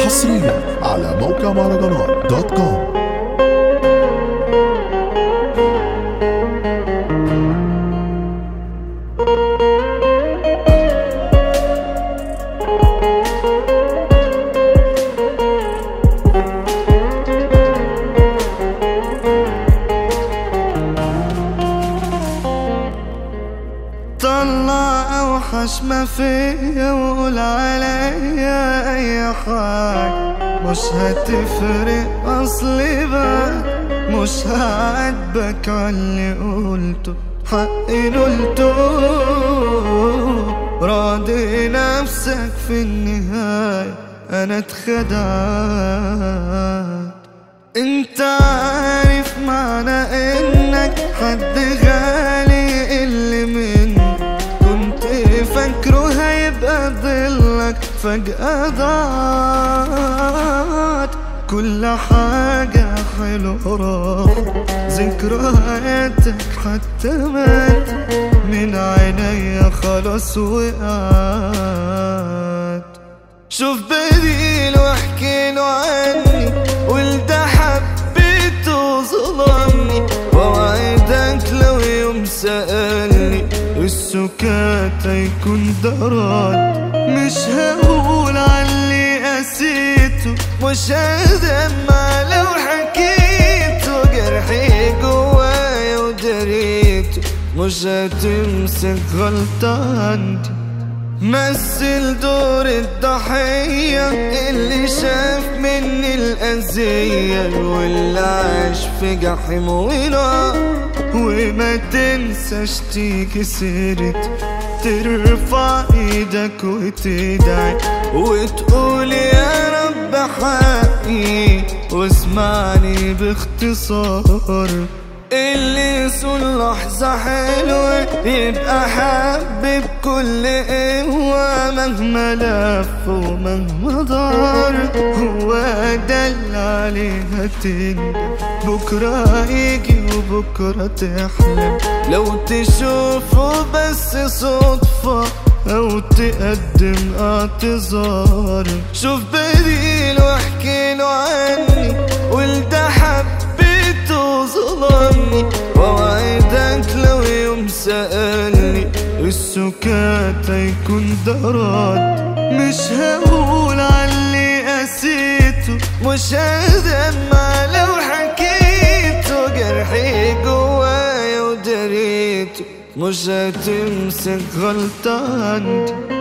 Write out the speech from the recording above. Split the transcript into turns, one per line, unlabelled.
حصريا على موقع مهرجانات دوت كوم
طلع اوحش ما فيا وقول عليا اي حاجة مش هتفرق اصلي بقى مش هعاتبك عاللي قلته حقي قلته راضي نفسك في النهاية انا اتخدعت انت عارف معنى انك حد غالي اللي مني كنت فاكره هيبقى ضلك فجأة ضاعت كل حاجة حلوة راحت ذكرياتك حتى مات من عينيا خلاص وقعت شوف بديل واحكي له عني والده حبيته ظلمني ووعدك لو يوم سألني السكات هيكون دراد مش هقول علي قسيته مش هدمع لو حكيته جرحي جوايا ودريته مش هتمسك غلطة عندي مثل دور الضحية اللي شاف مني الأذية واللي عاش في جحيم ونار وما تنساش تيجي سيرتي ترفع ايدك وتدعي وتقول يا رب حقي واسمعني باختصار اللي يسول لحظة حلوة يبقى حبب كل قوة مهما لف ومهما دار هو ده اللي عليها تندم بكرة يجي وبكرة تحلم لو تشوفه بس صدفة أو تقدم اعتذار شوف بديل واحكي له عني والده حبيته ظلمني ووعدك لو يوم سألني السكات هيكون دراد مش هقول علي قسيته مش هدمع لو حكيته جرحي جوايا ودريته مش هتمسك غلطة عندي